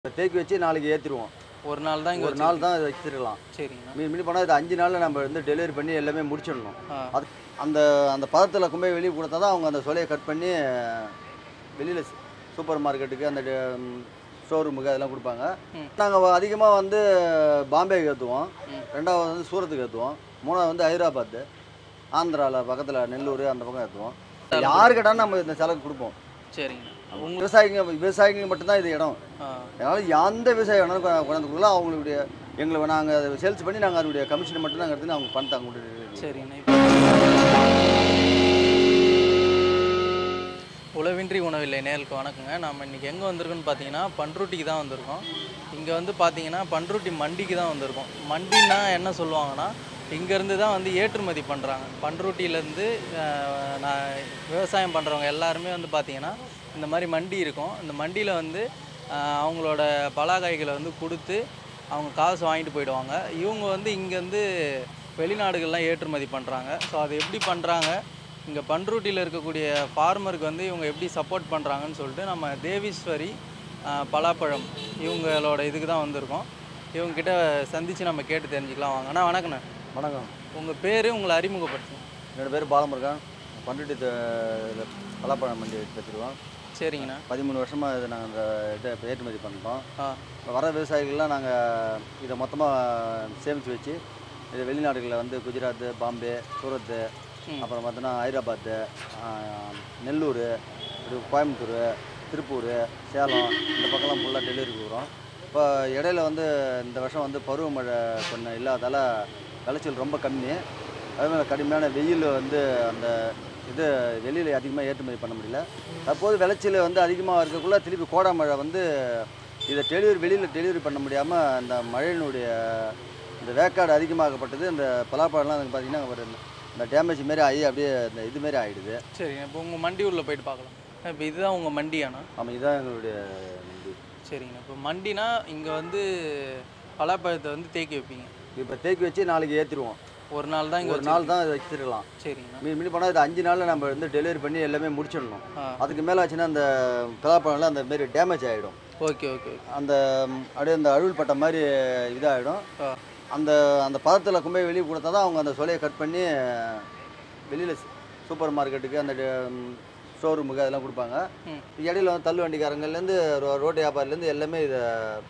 தேக்கி வச்சு நாளைக்கு ஏற்றிடுவோம் ஒரு நாள் தான் இங்கே ஒரு நாள் தான் வச்சிருக்கலாம் சரிங்கண்ணா மீன் மீன் பண்ணால் இது அஞ்சு நாளில் நம்ம வந்து டெலிவரி பண்ணி எல்லாமே முடிச்சிடணும் ஆ அது அந்த அந்த பதத்தில் கொண்டு போய் வெளியே கொடுத்தா தான் அவங்க அந்த சொலையை கட் பண்ணி வெளியில் சூப்பர் மார்க்கெட்டுக்கு அந்த ஷோரூமுக்கு அதெல்லாம் கொடுப்பாங்க ம். நாங்கள் அதிகமாக வந்து பாம்பேக்கு ஏற்றுவோம் ம். ரெண்டாவது வந்து சூரத்துக்கு ஏற்றுவோம் மூணாவது வந்து ஹைதராபாத்து ஆந்திராவில் பக்கத்தில் நெல்லூர் அந்த பக்கம் ஏற்றுவோம் யாரு கேட்டாலும் நம்ம இந்த செலவுக்கு கொடுப்போம் சரிங்கண்ணா உங்க விவசாயிங்க விவசாயிங்க மட்டும்தான் இது இடம் ஆ அதனால் எந்த விவசாயி வேணாலும் கொ- கொண்டாந்து கொடுக்கலாம் அவங்களுடைய எங்களுக்கு நாங்கள் அதை சேல்ஸ் பண்ணி நாங்கள் அதனுடைய கமிஷனை மட்டும் நாங்கள் எடுத்து அவங்க பணத்தை அவங்க கொடுத்து சரிங்கண்ணா இப்போ உழவின்றி உணவில்லை நேருக்கு வணக்கங்க நம்ம இன்றைக்கி எங்கே வந்திருக்கோம்னு பார்த்தீங்கன்னா பண்ருட்டிக்கு தான் வந்திருக்கோம் இங்கே வந்து பார்த்தீங்கன்னா பண்ருட்டி மண்டிக்கு தான் வந்திருக்கோம் மண்டின்னா என்ன சொல்லுவாங்கன்னா இங்கேருந்து தான் வந்து ஏற்றுமதி பண்ணுறாங்க பண்ருட்டியிலேருந்து நான் விவசாயம் பண்ணுறவங்க எல்லாருமே வந்து பார்த்தீங்கன்னா இந்த மாதிரி மண்டி இருக்கும் இந்த மண்டியில் வந்து ஆஹ், அவங்களோட பலாக்காய்களை வந்து கொடுத்து அவங்க காசு வாங்கிட்டு போயிடுவாங்க இவங்க வந்து இங்கேருந்து வெளிநாடுகள்லாம் ஏற்றுமதி பண்ணுறாங்க ஸோ அது எப்படி பண்ணுறாங்க இங்கே பண்ருட்டியில் இருக்கக்கூடிய ஃபார்மருக்கு வந்து இவங்க எப்படி சப்போர்ட் பண்ணுறாங்கன்னு சொல்லிட்டு நம்ம தேவீஸ்வரி ஆஹ், பலாப்பழம் இவங்களோட இதுக்கு தான் வந்திருக்கோம் இவங்ககிட்ட சந்தித்து நம்ம கேட்டு தெரிஞ்சுக்கலாம் வாங்கண்ணா வணக்கண்ணா வணக்கம் உங்கள் பேர் உங்களை அறிமுகப்படுத்துங்க என்னோட பேர் பாலமுருகன் பண்டுட்டி பலாப்பழம் மண்டி வச்சுருவோம் சரிங்கண்ணா பதிமூணு வருஷமாக இதை நாங்கள் இந்த இதை இப்ப ஏற்றுமதி பண்ணுறோம் ஆ இப்போ வர விவசாயிகள்லாம் நாங்கள் இதை மொத்தமாக சேமித்து வச்சு இது வெளிநாடுகளில் வந்து குஜராத்து பாம்பே சூரத்து ம். அப்புறம் பார்த்தோன்னா ஹைதராபாத்து ஆ, நெல்லூர் இது கோயம்புத்தூர் திருப்பூர் சேலம் இந்த பக்கம்லாம் ஃபுல்லாக டெலிவரி கொடுக்குறோம் இப்போ இடையில வந்து இந்த வருஷம் வந்து பருவமழை கொஞ்சம் இல்லாதால விளைச்சல் ரொம்ப கம்மி அதே மாதிரி கடுமையான வெயில் வந்து அந்த இது வெளியில் அதிகமாக ஏற்றுமதி பண்ண முடியல அப்போது விளைச்சல் வந்து அதிகமாக இருக்கக்குள்ள திருப்பி கோடை மழை வந்து இதை டெலிவரி வெளியில் டெலிவரி பண்ண முடியாமல் அந்த மழையினுடைய இந்த வேக்காடு அதிகமாகப்பட்டது இந்த பலாப்பழம்லாம் வந்து பார்த்திங்கன்னா ஒரு இந்த டேமேஜ் மாரி ஆகி அப்படியே இந்த இது மாரி ஆகிடுது சரிங்க இப்போ உங்கள் மண்டி உள்ள போயிட்டு பார்க்கலாம் இப்போ இதுதான் உங்கள் மண்டியாண்ணா ஆமாம் இதுதான் எங்களுடைய இது சரிங்கண்ணா இப்போ மண்டினா இங்கே வந்து பலாப்பழத்தை வந்து தேக்கி வைப்பீங்க இப்போ தேக்கி வச்சு நாளைக்கு ஏற்றிடுவோம் ஒரு நாள் தான் இங்கே ஒரு நாள் தான் இதை வச்சிருக்கலாம் சரிங்கண்ணா மீன் மீன் பண்ணால் இது அஞ்சு நாளில் நம்ம வந்து டெலிவரி பண்ணி எல்லாமே முடிச்சிடணும் ஆ அதுக்கு மேலே ஆச்சுன்னா அந்த பலாப்பழம்லாம் அந்த மாரி டேமேஜ் ஆகிடும் ஓகே ஓகே அந்த ம், அப்படியே அந்த அழுள் பட்ட மாதிரி இதாகிடும் ஆ அந்த அந்த பதத்தில் கொண்டு போய் வெளியே கொடுத்தா தான் அவங்க அந்த சொலையை கட் பண்ணி வெளியில் சூப்பர் மார்க்கெட்டுக்கு அந்த ஷோரூமுக்கு அதெல்லாம் கொடுப்பாங்க ம் இடையில வந்து தள்ளு வண்டிக்காரங்கள்லேருந்து ரோ ரோட்டு வியாபாரிலேருந்து எல்லாமே இதை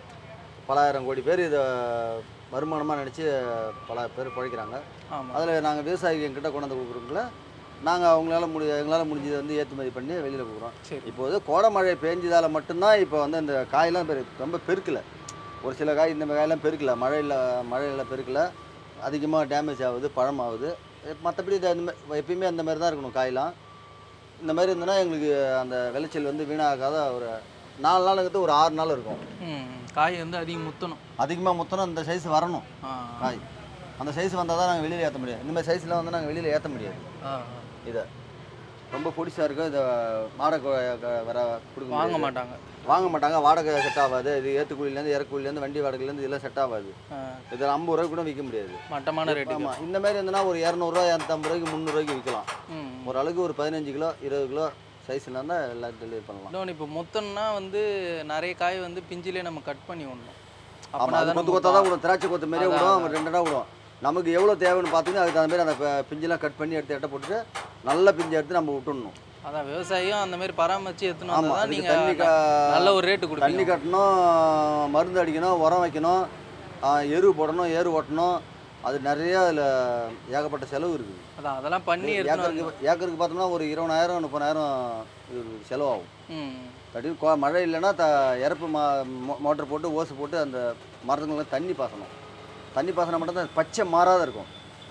பலாயிரம் கோடி பேர் இதை வருமானமாக நினச்சி பல பேர் பிழைக்கிறாங்க ஆமாம் அதில் நாங்கள் விவசாயிகள் எங்கிட்ட கொண்டாந்து கொடுக்குறோங்கள நாங்கள் அவங்களால முடி எங்களால் முடிஞ்சதை வந்து ஏற்றுமதி பண்ணி வெளியில் கொடுக்குறோம் சரி இப்போது கோடை மழை பெஞ்சதால் மட்டும்தான் இப்போ வந்து இந்த காயெல்லாம் பெரு ரொம்ப பெருக்கலை ஒரு சில காய் இந்த காயெல்லாம் பெருக்கல மழையில் மழையில் பெருக்கல அதிகமாக டேமேஜ் ஆகுது பழமாகுது மற்றபடி இது அந்த மா- எப்பயுமே அந்த மாதிரி தான் இருக்கணும் காயெல்லாம் இந்த மாதிரி இருந்ததுன்னா எங்களுக்கு அந்த விளைச்சல் வந்து வீணாகாத ஒரு நாலு நாளுங்கிறது ஒரு ஆறு நாள் இருக்கும் ம் காய் வந்து அதிகம் முத்தணும் அதிகமாக மொத்தம் அந்த சைஸ் வரணும் ஆ காய் அந்த சைஸ் வந்தால் தான் நாங்கள் வெளியில் ஏற்ற முடியும் இந்த மாதிரி சைஸ்லாம் வந்து நாங்கள் வெளியில் ஏற்ற முடியாது ஆ இதை ரொம்ப பிடிச்சா இருக்கும் இதை வாடகை க- வர கொடுக்க வாங்க முடியாது. மாட்டாங்க வாங்க மாட்டாங்க வாடகை செட் ஆகாது இது ஏற்றுக்கூலிலேருந்து இறக்குலிலேருந்து வண்டி வாடகைலேருந்து இதெல்லாம் செட் ஆகாது ஆ, இது ஐம்பது ரூபாய்க்கு கூட விற்க முடியாது மட்டமான ரேட்டு ஆமாம் இந்த மாதிரி இருந்ததுன்னா ஒரு இரநூறுவா இரநூத்தம்பது ரூபாய்க்கு முந்நூறுவாய்க்கு விற்கலாம் ம் ஒரு அளவுக்கு ஒரு பதினஞ்சு கிலோ இருபது கிலோ சைஸ்ல இருந்தால் எல்லாம் டெலிவரி பண்ணலாம் இன்னொன்று இப்போ முத்தம்னா வந்து நிறைய காய் வந்து பிஞ்சிலே நம்ம கட் பண்ணி விடணும் ஆமாம் அப்பனா அது தானே கொத்து கொத்தா தான் விடும் திராட்சை கொத்து மாதிரியே அதான், விடும் அதான். ஒரு ரெண்டு இடம் விடும் நமக்கு எவ்வளோ தேவைன்னு பார்த்தீங்கன்னா அதுக்கு தகுந்த மாதிரி அந்த ப- பிஞ்செல்லாம் கட் பண்ணி எடுத்து எட்டை போட்டுட்டு நல்ல பிஞ்சை எடுத்து நம்ம விட்டுடணும் அதான் விவசாயியும் அந்த மாதிரி பராமரிச்சு எடுத்துன்னு ஆமாம் வந்தால் அதுக்கு நீங்கள் தண்ணி க நல்ல ஒரு ரேட்டு தண்ணி கொடுப்பீங்க கட்டணும் மருந்து அடிக்கணும் உரம் வைக்கணும் ஆ, எரு போடணும் ஏரு ஓட்டணும் அது நிறைய அதில் ஏகப்பட்ட செலவு இருக்குது அதான் அதெல்லாம் பண்ணி எடுத்துன்னு வந்து ஏக்கருக்கு ஏக்கருக்கு பார்த்தோம்னா ஒரு இருபதாயிரம் முப்பதாயிரம் இது செலவாகும் ம் கட்டி கொ- மழை இல்லைன்னா த இறப்பு மா மோ- மோட்டர் போட்டு ஓசு போட்டு அந்த மரத்துங்களுக்கு தண்ணி பாசணும் தண்ணி பாசனம் மட்டும் தான் பச்சை மாறாத இருக்கும்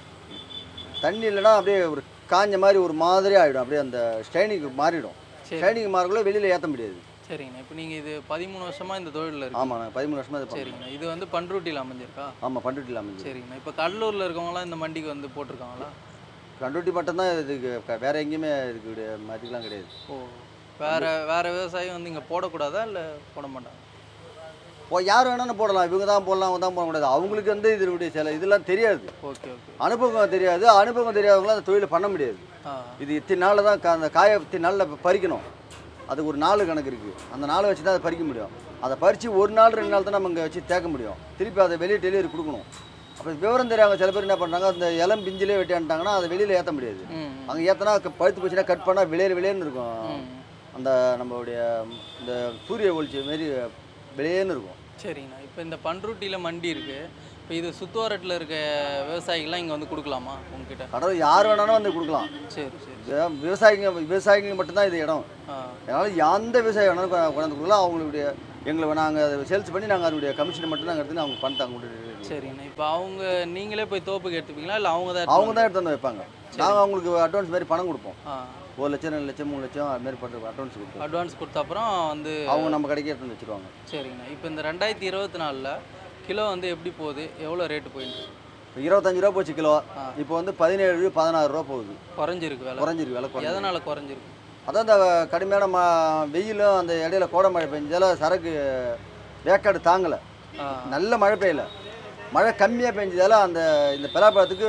தண்ணி இல்லைன்னா அப்படியே ஒரு காஞ்ச மாதிரி ஒரு மாதிரி ஆகிடும் அப்படியே அந்த ஸ்டைனிங்க்கு மாறிடும் சரி ஸ்டைனிங் மாறக்குள்ள வெளியில் ஏற்ற முடியாது சரிங்கண்ணா இப்போ நீங்கள் இது பதிமூணு வருஷமா இந்த தொழிலில் இருக்கு ஆமாம் நான் பதிமூணு வருஷமாக இது பண்ணுறேன் சரிங்கண்ணா இது வந்து பண்ருட்டியில் அமைஞ்சிருக்கா ஆமாம் பண்டுட்டியில் அமைஞ்சு சரிங்கண்ணா இப்போ கடலூரில் இருக்கவங்களாம் இந்த மண்டிக்கு வந்து போட்டிருக்காங்களா கண்டுட்டி மட்டும்தான் இதுக்கு க- வேற எங்கேயுமே இதுக்கு கிடையாது மாதிரிலாம் கிடையாது ஓ வேற வேற விவசாயம் வந்து இங்கே போடக்கூடாதா இல்லை போட மாட்டாங்க இப்போ யார் வேணாலும் போடலாம் இவங்க தான் போடலாம் அவங்க தான் போடக்கூடாது அவங்களுக்கு வந்து இதனுடைய சில இதெல்லாம் தெரியாது ஓகே ஓகே அனுபவம் தெரியாது அனுபவம் தெரியாதவங்களாம் அந்த தொழிலை பண்ண முடியாது ஆ இது இத்தனை நாளில் தான் கா- அந்த காயை இத்தனை நாளில் பறிக்கணும் அதுக்கு ஒரு நாள் கணக்கு இருக்குது அந்த நாளை வச்சு தான் அதை பறிக்க முடியும் அதை பறித்து ஒரு நாள் ரெண்டு நாள் தான் நம்ம இங்கே வச்சு தேக்க முடியும் திருப்பி அதை வெளியே டெலிவரி கொடுக்கணும் அப்போ விவரம் தெரியாங்க சில பேர் என்ன பண்ணுறாங்க அந்த இளம் பிஞ்சிலே வெட்டியான்ட்டாங்கன்னா அதை வெளியில் ஏற்ற முடியாது ம் அங்கே ஏற்றினா பழுத்து போச்சுன்னா கட் பண்ணால் விளையர் விளையர்னு இருக்கும் ம். அந்த நம்மளுடைய இந்த சூரிய ஒளிச்சி மாரி விளையேன்னு இருக்கும் சரிங்கண்ணா இப்போ இந்த பண்ருட்டியில் மண்டி இருக்குது இப்போ இது சுத்துவாரத்தில் இருக்க விவசாயிகள்லாம் இங்கே வந்து கொடுக்கலாமா உங்ககிட்ட கடவுள் யார் வேணாலும் வந்து கொடுக்கலாம் சரி சரி இது விவசாயிங்க விவசாயிங்க மட்டும்தான் இது இடம் ஆ அதனால் எந்த விவசாயி வேணாலும் கொ- கொண்டாந்து கொடுக்கலாம் அவங்களுடைய எங்களை நாங்கள் சேல்ஸ் பண்ணி நாங்கள் அதனுடைய கமிஷனை மட்டும் நாங்கள் எடுத்து அவங்க பணத்தை அவங்க சரிங்கண்ணா இப்போ அவங்க நீங்களே போய் தோப்புக்கு எடுத்துப்பீங்களா இல்லை அவங்க தான் அவங்க தான் எடுத்து வந்து வைப்பாங்க நாங்கள் அவங்களுக்கு அட்வான்ஸ் மாதிரி பணம் கொடுப்போம் ஆ ஒரு லட்சம் ரெண்டு லட்சம் மூணு லட்சம் அது மாதிரி பண்ணுற அட்வான்ஸ் கொடுப்போம் அட்வான்ஸ் கொடுத்த அப்புறம் வந்து அவங்க நம்ம கடைக்கு எடுத்து வந்து வச்சுருவாங்க சரிங்கண்ணா இப்போ இந்த ரெண்டாயிரத்தி இருபத்தி நாலில் கிலோ வந்து எப்படி போகுது எவ்வளோ ரேட்டு போயிட்டு இப்போ இருபத்தஞ்சு ரூபா போச்சு கிலோ ஆ. இப்போ வந்து பதினேழு பதினாறு ரூபா போகுது குறைஞ்சிருக்கு விலை குறைஞ்சிருக்கு விலை குறைஞ்சி எதனால் குறைஞ்சிருக்கு அதான் இந்த கடுமையான ம வெயிலும் அந்த இடையில கோடை மழை பெஞ்சதால சரக்கு வேக்காடு தாங்கலை ஆ நல்ல மழை பெய்யல மழை கம்மியாக பெஞ்சதால அந்த இந்த பலாப்பழத்துக்கு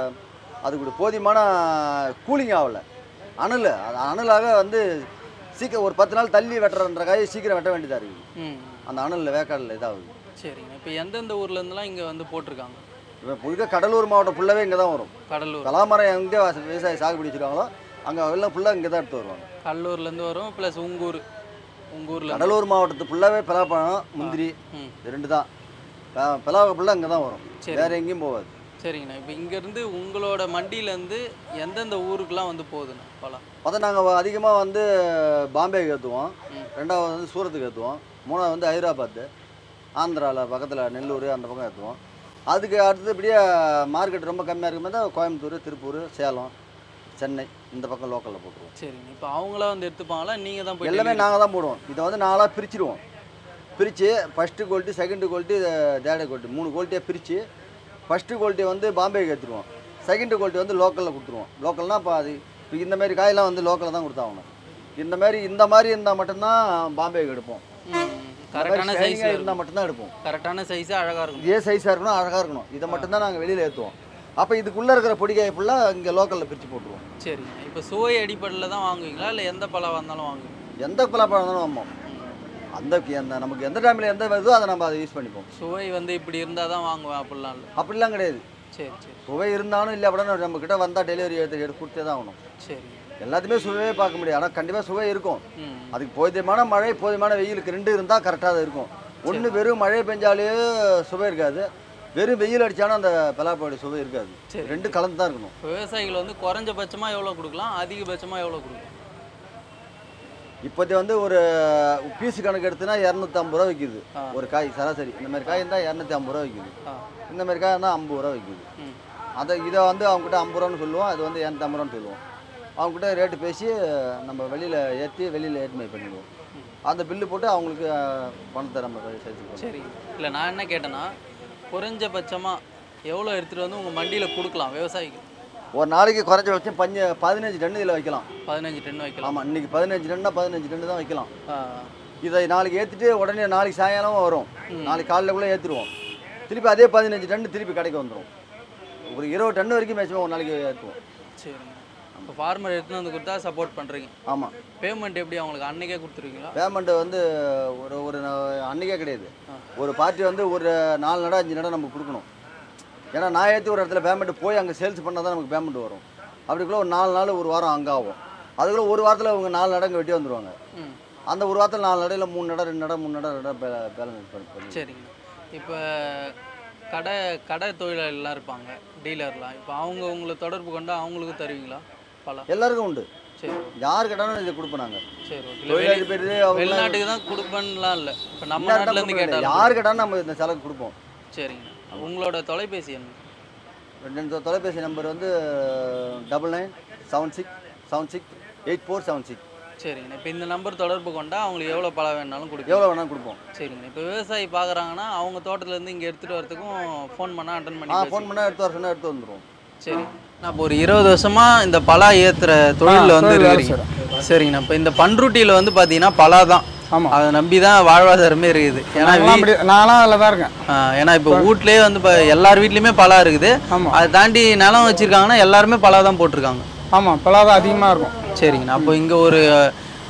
அதுக்கு போதியமான கூலிங் ஆகலை அனல் அது அனலாக வந்து சீக்கிரம் ஒரு பத்து நாள் தள்ளி வெட்டுறன்ற காய் சீக்கிரம் வெட்ட வேண்டியதாக இருக்குது ம் அந்த அனலில் வேக்காடில் இதாகுது சரிங்கண்ணா இப்போ எந்தெந்த ஊர்லேருந்துலாம் இங்கே வந்து போட்டிருக்காங்க இப்போ புதுக்க கடலூர் மாவட்டம் ஃபுல்லாகவே இங்கே தான் வரும் கடலூர் பலாமரம் எங்கே விவசாயி சாகுபடி வச்சுருக்காங்களோ அங்கே எல்லாம் ஃபுல்லாக இங்கே தான் எடுத்து வருவாங்க கடலூர்லேருந்து வரும் ப்ளஸ் உங்கூர் உங்கள் ஊரில் கடலூர் மாவட்டத்து ஃபுல்லாகவே பலாப்பழம் முந்திரி ம் இது ரெண்டு தான் ப- பலாவை ஃபுல்லாக இங்கே தான் வரும் சரி. வேறு எங்கேயும் போகாது சரிங்கண்ணா இப்போ இங்கேருந்து உங்களோட மண்டியிலேருந்து எந்தெந்த ஊருக்குலாம் வந்து போகுதுண்ணா பழம் மொத்தம் நாங்கள் அதிகமாக வந்து பாம்பேக்கு ஏற்றுவோம் ம். ரெண்டாவது வந்து சூரத்துக்கு ஏற்றுவோம் மூணாவது வந்து ஹைதராபாத்து ஆந்திராவில் பக்கத்தில் நெல்லூர் அந்த பக்கம் ஏற்றுவோம் அதுக்கு அடுத்தபடியே மார்க்கெட் ரொம்ப கம்மியாக இருக்கும்போது தான் கோயம்புத்தூர் திருப்பூர் சேலம் சென்னை இந்த பக்கம் லோக்கலில் போட்டுருவோம் சரிங்க இப்போ அவங்களாம் வந்து எடுத்துப்பாங்களா நீங்கள் தான் போய் எல்லாமே நாங்கள் தான் போடுவோம் இதை வந்து நாளாக பிரிச்சிருவோம் பிரித்து first quality second quality third quality மூணு குவாலிட்டியாக பிரித்து ஃபஸ்ட்டு குவாலிட்டி வந்து பாம்பேக்கு ஏற்றுருவோம் செகண்ட் குவாலிட்டி வந்து லோக்கலில் கொடுத்துருவோம் லோக்கல்னால் இப்போ அது இப்போ இந்த மாதிரி காயெல்லாம் வந்து லோக்கலில் தான் கொடுத்தாகணும் இந்த மாதிரி இந்த மாதிரி இருந்தால் மட்டும்தான் பாம்பேக்கு எடுப்போம் கரெக்டான சைஸ் இருந்தால் மட்டும்தான் எடுப்போம் கரெக்டான சைஸு அழகாக இருக்கும் இதே சைஸாக இருக்கணும் அழகாக இருக்கணும் இதை மட்டும்தான் நாங்கள் வெளியில் ஏற்றுவோம் அப்போ இதுக்குள்ளே இருக்கிற பொடிக்காய் ஃபுல்லாக இங்கே லோக்கலில் பிரித்து போட்டுருவோம் சரிங்க இப்போ சுவை அடிப்படையில் தான் வாங்குவீங்களா இல்லை எந்த பழம் வந்தாலும் வாங்குவீங்க எந்த பலாப்பழம் இருந்தாலும் வாங்குவோம் அந்த எந்த நமக்கு எந்த டைமில் எந்த வருதோ அதை நம்ம அதை யூஸ் பண்ணிப்போம் சுவை வந்து இப்படி இருந்தால் தான் வாங்குவேன் அப்படிலாம் இல்லை அப்படிலாம் கிடையாது சரி சரி சுவை இருந்தாலும் இல்லை அப்படின்னா நம்ம கிட்ட வந்தால் டெலிவரி எடுத்து எடுத்து கொடுத்தே தான் ஆகணும் சரிங்க எல்லாத்தையுமே சுவையே பார்க்க முடியாது ஆனால் கண்டிப்பாக சுவை இருக்கும் ம் அதுக்கு போதியமான மழை போதியமான வெயிலுக்கு ரெண்டு இருந்தால் கரெக்டாக இருக்கும் ஒன்று வெறும் மழை பெஞ்சாலே சுவை இருக்காது வெறும் வெயில் அடித்தாலும் அந்த பலாப்பாடி சுவை இருக்காது சரி. ரெண்டு கலந்து தான் இருக்கணும் இப்போ விவசாயிகள் வந்து குறைஞ்சபட்சமாக எவ்வளோ கொடுக்கலாம் அதிகபட்சமாக எவ்வளோ கொடுக்கலாம் இப்போதைக்கு வந்து ஒரு பீஸ் கணக்கு எடுத்துனா இரநூத்தம்பது ரூபா விற்கிது ஆ. ஒரு காய் சராசரி இந்த மாதிரி காய் இருந்தால் இரநூத்தி ஐம்பது ரூபா விற்கிது ஆ இந்த மாதிரி காய் இருந்தால் ஐம்பது ரூபா விற்கிது ம் அதை இதை வந்து அவங்ககிட்ட ஐம்பது ரூபான்னு சொல்லுவோம் அது வந்து இரநூத்தம்பது ரூபான்னு சொல்லுவோம் அவங்ககிட்ட ரேட்டு பேசி நம்ம வெளியில் ஏற்றி வெளியில் ஏற்றுமை பண்ணிடுவோம் அந்த பில்லு போட்டு அவங்களுக்கு அஹ், பணத்தை நம்ம சேர்த்துக்குவோம் சரி இல்லை நான் என்ன கேட்டேன்னா குறைஞ்சபட்சமாக எவ்வளோ எடுத்துகிட்டு வந்து உங்கள் மண்டியில் கொடுக்கலாம் விவசாயிக்கு ஒரு நாளைக்கு குறைஞ்சபட்சம் பஞ்சு பதினஞ்சு டன் இதில் வைக்கலாம் பதினஞ்சு டன் வைக்கலாம் ஆமாம் இன்னைக்கு பதினஞ்சு டன்னா பதினஞ்சு டன்னு தான் வைக்கலாம் ஆ இதை நாளைக்கு ஏற்றிட்டு உடனே நாளைக்கு சாயங்காலம் வரும் ம். நாளைக்கு காலையிலக்குள்ளே ஏற்றிடுவோம் திருப்பி அதே பதினஞ்சு டன் திருப்பி கடைக்கு வந்துடும் ஒரு இருபது டன் வரைக்கும் மேக்ஸிமம் ஒரு நாளைக்கு ஏற்றுவோம் சரிங்க இப்போ ஃபார்மர் எடுத்துன்னு வந்து கொடுத்தா சப்போர்ட் பண்ணுறீங்க ஆமாம் பேமெண்ட் எப்படி அவங்களுக்கு அன்னைக்கே கொடுத்துருவீங்களா பேமெண்ட்டு வந்து ஒரு ஒரு நா- அன்னைக்கே கிடையாது ஆ. ஒரு பார்ட்டி வந்து ஒரு நாலு நடம் அஞ்சு நடம் நமக்கு கொடுக்கணும் ஏன்னா நான் ஏற்றி ஒரு இடத்துல பேமெண்ட் போய் அங்கே சேல்ஸ் பண்ணால் தான் நமக்கு பேமெண்ட் வரும் அப்படிக்குள்ள ஒரு நாலு நாள் ஒரு வாரம் அங்கே ஆகும் அதுக்குள்ள ஒரு வாரத்தில் அவங்க நாலு நடங்க வெட்டி வந்துடுவாங்க ம் அந்த ஒரு வாரத்தில் நாலு நடையில் மூணு நடம் ரெண்டு நடம் மூணு நடம் ரெண்டு நடம் பேலன்ஸ் பண்ணி சரிங்க இப்போ கடை கடை தொழிலாளர்லாம் இருப்பாங்க டீலர்லாம் இப்போ அவங்க உங்களை தொடர்பு கொண்டு அவங்களுக்கு தருவீங்களா பழம் எல்லாருக்கும் உண்டு சரி யார் கேட்டாலும் இதை கொடுப்போம் நாங்கள் சரி ஓகே தொழிலாளி பேர் வெளிநாட்டுக்கு தான் கொடுப்பேன்லாம் இல்லை இப்போ நம்ம நாட்டுல இருந்து கேட்டாலும் யார் கேட்டாலும் நம்ம இந்த செலவு கொடுப்போம் சரிங்க உங்களோட தொலைபேசி என்ன ரெண்டு தொலைபேசி நம்பர் வந்து double nine seven six seven six eight four seven six சரிங்கண்ணா இப்போ இந்த நம்பர் தொடர்பு கொண்டா அவங்களுக்கு எவ்வளோ பழம் வேணாலும் கொடுக்கும் எவ்வளோ வேணாலும் கொடுப்போம் சரிங்கண்ணா இப்போ விவசாயி பார்க்குறாங்கன்னா அவங்க தோட்டத்துலேருந்து இங்கே எடுத்துகிட்டு வரதுக்கும் ஃபோன் பண்ணால் அட்டன் ஆ பண்ணி ஃபோன் பண்ணால் எடுத்து வர சொன்னால் எடுத்து வந்துடுவோம் சரி நான் இப்போ ஒரு இருபது வருஷமா இந்த பலா ஏத்துற தொழிலில் வந்து இருக்கிறீங்க சரிங்கண்ணா இப்போ இந்த பண்ருட்டியில் வந்து பார்த்தீங்கன்னா பலா தான் ஆமாம் அதை நம்பி தான் வாழ்வாதாரமே இருக்குது ஏன்னா நான்லாம் அப்படி நான்லாம் அதில் தான் இருக்கேன் ஆ, ஏன்னா இப்போ வீட்லயே வந்து இப்போ எல்லார் வீட்லேயுமே பலா இருக்குது ஆமாம் அதை தாண்டி நிலம் வச்சிருக்காங்கன்னா எல்லாருமே பலா தான் போட்டிருக்காங்க ஆமாம் பலா தான் அதிகமாக இருக்கும் சரிங்கண்ணா அப்போ இங்கே ஒரு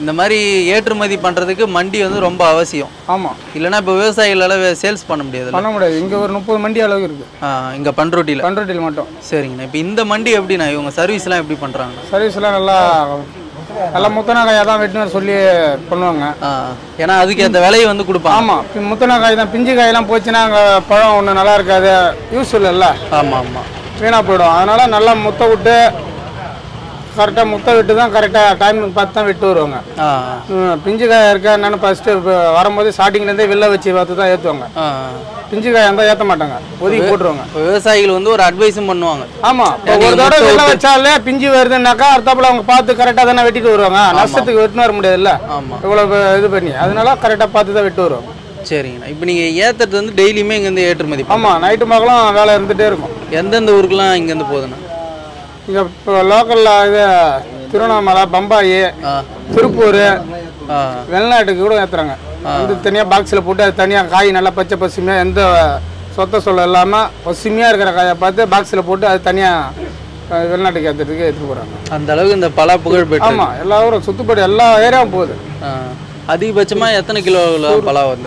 இந்த மாதிரி ஏற்றுமதி பண்ணுறதுக்கு மண்டி வந்து ரொம்ப அவசியம் ஆமாம் இல்லைன்னா இப்போ விவசாயிகளால் சேல்ஸ் பண்ண முடியாது பண்ண முடியாது இங்கே ஒரு முப்பது மண்டி அளவுக்கு இருக்குது இங்கே பண்ருட்டியில் பண்ருட்டியில் மட்டும் சரிங்கண்ணா இப்போ இந்த மண்டி எப்படிண்ணா இவங்க சர்வீஸ்லாம் எப்படி பண்ணுறாங்கண்ணா சர்வீஸ்லாம் நல்லா நல்லா முத்தனா காயாக தான் வெட்டினர் சொல்லி பண்ணுவாங்க ஆ ஏன்னா அதுக்கேற்ற விலையை வந்து கொடுப்பாங்க ஆமாம் முத்தனா காய் தான் பிஞ்சு காயெல்லாம் போச்சுன்னா அங்கே பழம் ஒன்றும் நல்லா இருக்காது யூஸ் இல்லைல்ல ஆமாம் ஆமாம் வீணாக போயிடும் அதனால் நல்லா முத்த விட்டு கரெக்டாக முத்த விட்டு தான் கரெக்டாக டைம் பார்த்து தான் விட்டு வருவாங்க ஆ ம், பிஞ்சு காய் இருக்கா என்னன்னு ஃபஸ்ட்டு வரும்போது ஸ்டார்டிங்லேருந்தே வெளில வச்சு பார்த்து தான் ஏற்றுவாங்க ஆ பிஞ்சு காய் இருந்தால் ஏற்ற மாட்டாங்க ஒதுக்கி போட்டுருவாங்க இப்போ விவசாயிகள் வந்து ஒரு அட்வைஸும் பண்ணுவாங்க ஆமாம் இப்போ நீங்க ஒரு தடவை முட்டை வெளில விட்டு- வச்சாலே பிஞ்சு வருதுன்னாக்கா அடுத்தாப்புல அவங்க பார்த்து கரெக்டாக தானே வெட்டிட்டு வருவாங்க நஷ்டத்துக்கு வெட்டின்னு வர முடியாதுல்ல ஆமாம் இவ்வளோ இது பண்ணி அதனால கரெக்டாக பார்த்து தான் வெட்டு வருவாங்க சரிங்கண்ணா இப்போ நீங்கள் ஏற்றுறது வந்து டெய்லியுமே இங்கேருந்து ஏற்றுமதி பண்ண ஆமாம் நைட்டு மகளும் வேலை இருந்துகிட்டே இருக்கும் எந்தெந்த ஊருக்குலாம் இங்கேருந்து போகுதுண்ணா இங்கே இப்போ லோக்கலில் இது திருவண்ணாமலை பம்பாய் ஆ திருப்பூர் ஆ வெளிநாட்டுக்கு கூட ஏற்றுறாங்க வந்து தனியாக பாக்ஸில் போட்டு அது தனியாக காய் நல்லா பச்சை பசுமையாக எந்த சொத்த சொல்ல இல்லாமல் பசுமையாக இருக்கிற காயை பார்த்து பாக்ஸில் போட்டு அது தனியாக வெளிநாட்டுக்கு ஏற்றுறதுக்கு எடுத்துகிட்டு போகிறாங்க அந்த அளவுக்கு இந்த பலா புகழ் பெற்று ஆமாம் எல்லா ஊரும் சுற்றுப்படி எல்லா ஏரியாவும் போகுது ஆ. அதிகபட்சமா எத்தனை கிலோ பலா வந்து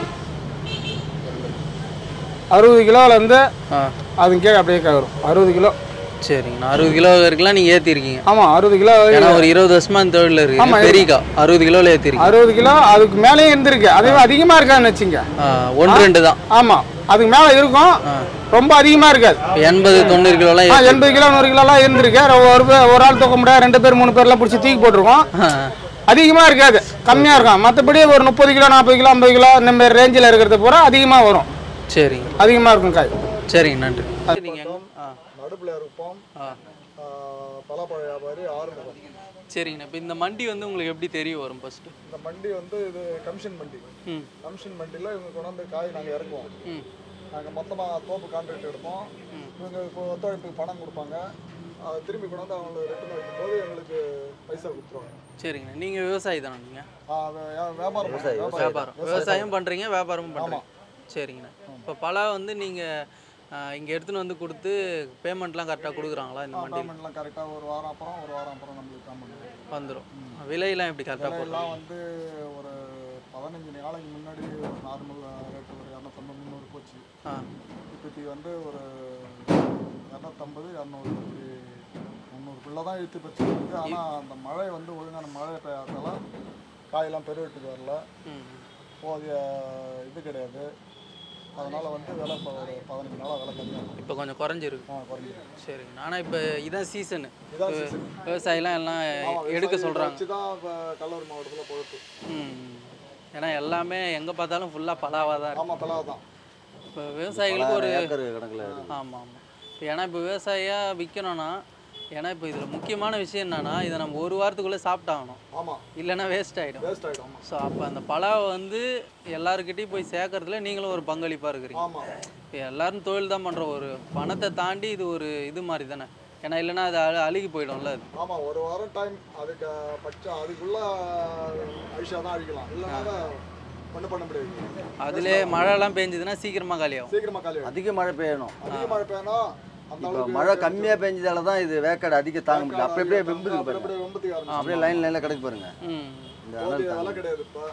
அறுபது கிலோவிலேருந்து ஆ அது கீழே அப்படியே கீழே வரும் அறுபது கிலோ சரிங்கண்ணா அறுபது கிலோ வரைக்கும்லாம் நீங்கள் ஏற்றிருக்கீங்க ஆமாம் அறுபது கிலோ ஏன்னா ஒரு இருபது வருஷமா இந்த தொழில் இருக்கு ஆமா, பெரியக்கா அறுபது கிலோவில் ஏற்றிருக்கீங்க அறுபது கிலோ அதுக்கு மேலேயும் இருந்திருக்கு அதே அதிகமாக இருக்காதுன்னு வச்சுங்க ஒன்று ரெண்டு தான் ஆமாம் அதுக்கு மேலே இருக்கும் ரொம்ப அதிகமாக இருக்காது எண்பது தொண்ணூறு கிலோலாம் ஆ ஏத்தி- எண்பது கிலோ நூறு கிலோலாம் இருந்திருக்கு ஒரு பேர் ஒரு ஆள் தூக்க முடியாது ரெண்டு பேர் மூணு பேர்லாம் பிடிச்சி தூக்கி போட்டிருக்கோம் ஆ, அதிகமாக இருக்காது கம்மியாக இருக்கும் மற்றபடி ஒரு முப்பது கிலோ நாற்பது கிலோ ஐம்பது கிலோ இந்த மாதிரி ரேஞ்சில் இருக்கிறது பூரா அதிகமாக வரும் சரிங்க அதிகமாக இருக்கும் காய் சரிங்க நன்றி நீங்க எங்க- ஆ, நடுப்பில் இருப்போம் ஆ. பலாப்பழ வியாபாரி ஆறுமுகம் சரிங்கண்ணா இப்போ இந்த மண்டி வந்து உங்களுக்கு எப்படி தெரிய வரும் ஃபர்ஸ்ட் இந்த மண்டி வந்து இது கமிஷன் மண்டி ம் கமிஷன் மண்டியில் இவங்க கொண்டாந்து காய் நாங்கள் இறக்குவோம் ம் நாங்கள் மொத்தமாக தோப்பு கான்ட்ராக்ட் எடுப்போம் இவங்க இப்போ ஒத்துழைப்புக்கு பணம் கொடுப்பாங்க அதை திரும்பி கொண்டாந்து அவங்களை ரிட்டர்ன் வைக்கும்போது எங்களுக்கு பைசா கொடுத்துருவாங்க சரிங்கண்ணா நீங்கள் விவசாயி தானே நீங்கள் ஆ, வே- வே- வியாபாரம் பண்ணுறோம். வியாபாரம் வியாபாரம் விவசாயம் பண்ணுறீங்க வியாபாரமும் பண்ணுறீங்க சரிங்கண்ணா இப்போ பலா வந்து நீங்கள் இங்கே எடுத்துன்னு வந்து கொடுத்து பேமெண்ட்லாம் கரெக்டாக கொடுக்குறாங்களா இந்த மண்டியில் பேமெண்ட்லாம் கரெக்டாக ஒரு வாரம் அப்புறம் ஒரு வாரம் அப்புறம் நம்மளுக்கு பேமெண்ட் வந்துடும் விலையெல்லாம் எப்படி கரெக்டாக போடுறோம் விலையெல்லாம் வந்து ஒரு பதினஞ்சு நாளைக்கு முன்னாடி ஒரு நார்மல் ரேட்டு ஒரு இரநூத்தம்பது முந்நூறு போச்சு ஆ இப்போத்தி வந்து ஒரு இரநூத்தம்பது இரநூறு முந்நூறுக்குள்ளே தான் இழுத்து பச்சு இருக்குது ஆனால் அந்த மழை வந்து ஒழுங்கான மழை பெய்யாததால காயெல்லாம் பெருவெட்டுக்கு வரல ம் போதிய இது கிடையாது அதனால் வந்து விலை இப்போ ஒரு பதினஞ்சு நாளாக விலை கம்மியாக இப்போ கொஞ்சம் குறைஞ்சிருக்கு ஆ குறைஞ்சிருக்கு சரிங்க ஆனால் இப்போ இதான் சீசனு இதான் season. விவசாயிலாம் எல்லாம் எடுக்க சொல்கிறாங்க வச்சு தான் இப்போ கல்லூரி மாவட்டத்தில் பொழுது ம் ஏன்னா எல்லாமே எங்கே பார்த்தாலும் ஃபுல்லாக பலாவாக தான் இருக்கு ஆமாம் பலாவை தான் இப்போ விவசாயிகளுக்கு ஒரு ஏக்கர் கணக்கில் ஆமாம் ஆமாம் இப்போ ஏன்னா இப்போ விவசாயியாக விற்கணும்னா ஏன்னா இப்போ இதில் முக்கியமான விஷயம் என்னன்னா இதை நம்ம ஒரு வாரத்துக்குள்ளே சாப்பிட்டாகணும் ஆமாம் இல்லைன்னா வேஸ்ட் ஆகிடும் வேஸ்ட் ஆகிடும் ஆமாம் ஸோ அப்போ அந்த பலாவை வந்து எல்லாருக்கிட்டையும் போய் சேர்க்கறதுல நீங்களும் ஒரு பங்களிப்பாக இருக்கிறீங்க ஆமாம் இப்போ எல்லாரும் தொழில் தான் பண்ணுற ஒரு பணத்தை தாண்டி இது ஒரு இது மாதிரி தானே ஏன்னா இல்லைன்னா அது அழு அழுகி போயிடும்ல அது ஆமாம் ஒரு வாரம் டைம் அதுக்கு பட்சம் அதுக்குள்ள ஐஷா தான் அழிக்கலாம் இல்லைன்னா ஒன்றும் பண்ண முடியாது அதிலே மழைலாம் பெஞ்சதுன்னா சீக்கிரமாக காலியாகும் சீக்கிரமா காலி ஆயிடும். அதிக மழை பெய்யணும் அதிக மழை பெய்யனா அந்த இப்போ அளவுக்கு மழை கம்மியாக பெஞ்சதால தான் இது வேக்காடு அதிக தாங்க முடியல அப்படி அப்படியே வெம்புதுக்கு அப்படி பாருங்க அப்படியே வெம்பத்துக்கு ஆரம்பிச்சு அப்படியே லைன் லைனில் கிடக்கு பாருங்க ம் இந்த போதிய அனல் விலை தாங்க கிடையாது இப்போ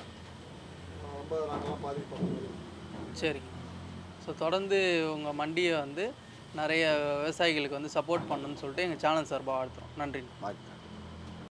ரொம்ப நாங்களாம் பாதிப்போம் சரி ஸோ தொடர்ந்து உங்கள் மண்டியை வந்து நிறைய விவசாயிகளுக்கு வந்து சப்போர்ட் பண்ணணும்னு சொல்லிட்டு எங்கள் சேனல் சார்பாக வாழ்த்துறோம் நன்றி மாற்றி